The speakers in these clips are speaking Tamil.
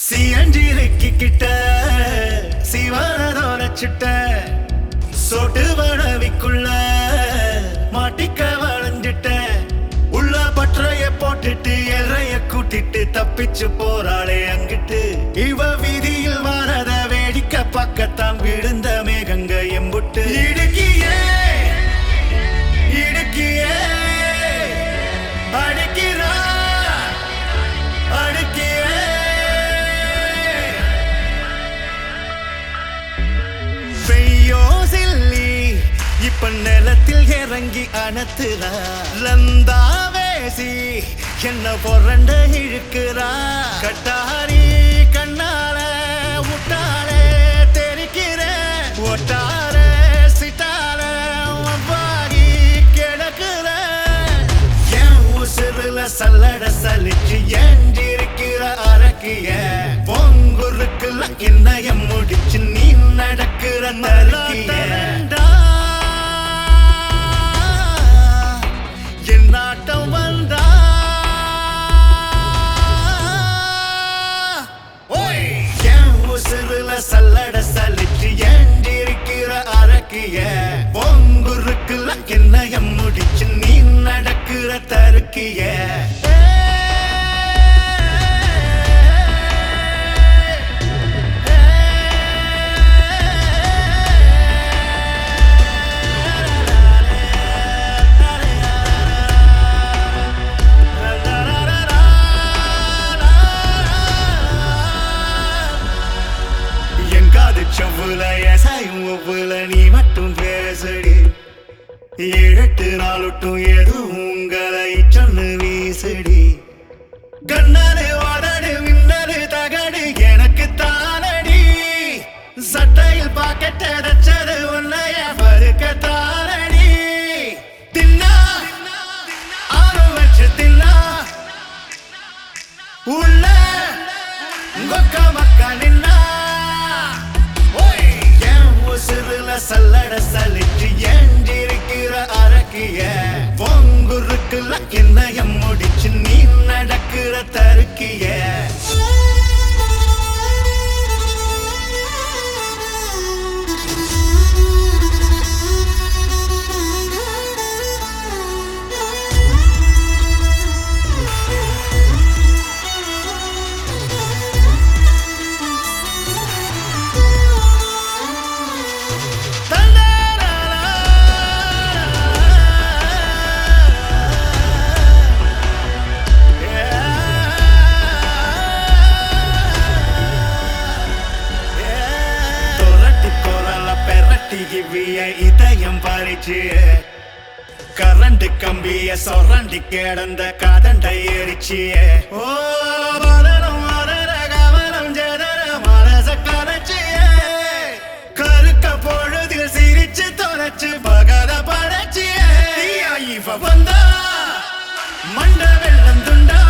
சியஞ்சிருக்கி கிட்ட சிவனதோர சுட்ட சொட்டு வடவிக்குள்ள மாட்டிக்க வளைஞ்சிட்ட உள்ள பற்றைய போட்டுட்டு எல்லைய கூட்டிட்டு தப்பிச்சு போறாளே அங்கிட்டு இவ வீதியில் வாரத வேடிக்கை பக்கத்தான் விழுந்த மேகங்க எம்புட்டு இடுக்கியே இடுக்கியே அடிக்கிறா அடிக்கியே பெய்யோ சில்லி இப்ப நிலத்தில் இறங்கி அணத்துறா லந்தா வேசி என்ன பொறண்ட இழுக்கிறா கட்டாரி கண்ணால முட்டாளே தெரிக்கிற ஒட்டார சிட்டால ஒவ்வாகி கிடக்குற என் உசுருல சல்லட சலிச்சு ஏஞ்சிருக்கிற அரக்கிய பொங்குருக்குல என்னைய முடிச்சு நீ நடக்கிற நறுக்கிய என் நாட்டம் வந்தா ஓய்! என் உசுருல சல்லட சலிச்சு ஏஞ்சிருக்கிற அரக்கிய பொங்குருக்குல என்னைய முடிச்சு நீ நடக்கிற தருக்கிய எங்காது செவ்வுல எசாயும் ஒவ்வொல நீ மட்டும் பேசடி ஏழெட்டு நாளொட்டும் எதுவும் உங்களை சொன்னு வீசடி கண்ணாடு வாடாடு மின்னலு தகடு எனக்கு தானடி சட்டையில் பாக்கெட் அடைச்சது உன்னைய பருக்க தானடி தின்னா ஆறு வச்சு தின்னா உள்ள கொக்க மக்க நின்னா ஓய்! என் உசுருல சல்லட சலிச்சு ஏஞ்சிருக்கிற அரக்கிய பொங்குருக்குல என்னைய முடிச்சு நீ நடக்கிற தருக்கிய தொரட்டி குரல பெரட்டி இவ்விய இதயம் பறிச்சு கரண்ட் கம்பிய சொரண்டி கிடந்த கதண்டை எரிச்சியே ஓ வளரும் வளர கவனம் ஜெதர மனச கலைச்சியே கருக்க பொழுதில் சிரிச்சு தொலைச்சு பகல படைச்சியே தீயா இவ வந்தா மண்ட வெள்ளம் துண்டா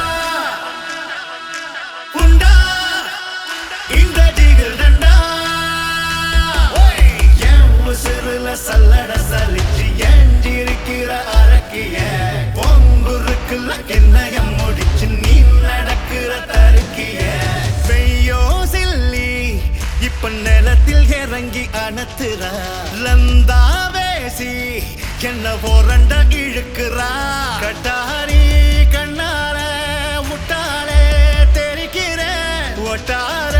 உண்டா இந்த திகில் தண்டா ஓய்! என் உசுருல சல்லட சலிச்சு ஏஞ்சிருக்கிற அரக்கிய பொங்குருக்குல என்னைய முடிச்சு நீ நடக்கிற தருக்கிய பெய்யோ சில்லி இப்ப நிலத்தில் இறங்கி அணத்துறா லந்தா வேசி என்ன போரண்ட இழுக்கிறா கட்டாரி கண்ணால முட்டாளே தெரிக்கிற ஒட்டார